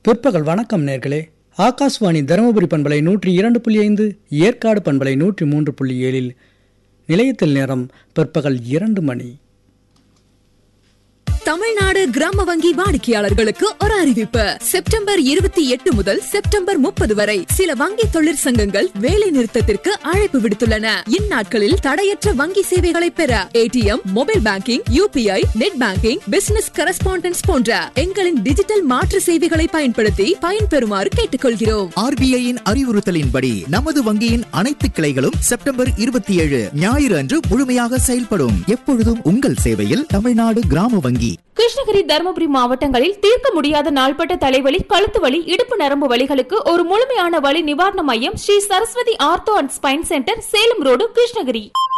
பிற்பகல் வணக்கம் நேர்களே ஆகாஷ்வாணி தருமபுரி பண்பலை நூற்றி இரண்டு புள்ளி ஐந்து ஏற்காடு பண்பலை நூற்றி மூன்று புள்ளி ஏழில் நிலையத்தில் நேரம் பிற்பகல் இரண்டு மணி தமிழ்நாடு கிராம வங்கி வாடிக்கையாளர்களுக்கு ஒரு அறிவிப்பு செப்டம்பர் இருபத்தி எட்டு முதல் செப்டம்பர் முப்பது வரை சில வங்கி தொழிற்சங்கங்கள் வேலை நிறுத்தத்திற்கு அழைப்பு விடுத்துள்ளன இந்நாட்களில் தடையற்ற வங்கி சேவைகளை பெற ATM mobile banking UPI net banking business correspondence போன்ற எங்களின் டிஜிட்டல் மாற்று சேவைகளை பயன்படுத்தி பயன்பெறுமாறு கேட்டுக்கொள்கிறோம் ஆர்பிஐயின் அறிவுறுத்தலின்படி நமது வங்கியின் அனைத்து கிளைகளும் செப்டம்பர் இருபத்தி ஏழு ஞாயிறு அன்று முழுமையாக செயல்படும் எப்பொழுதும் உங்கள் சேவையில் தமிழ்நாடு கிராம வங்கி கிருஷ்ணகிரி தருமபுரி மாவட்டங்களில் தீர்க்க முடியாத நாள்பட்ட தலைவலி கழுத்து வலி இடுப்பு நரம்பு வலிகளுக்கு ஒரு முழுமையான வலி நிவாரண மையம் Sri Saraswathi ortho and spine centre Salem road Krishnagiri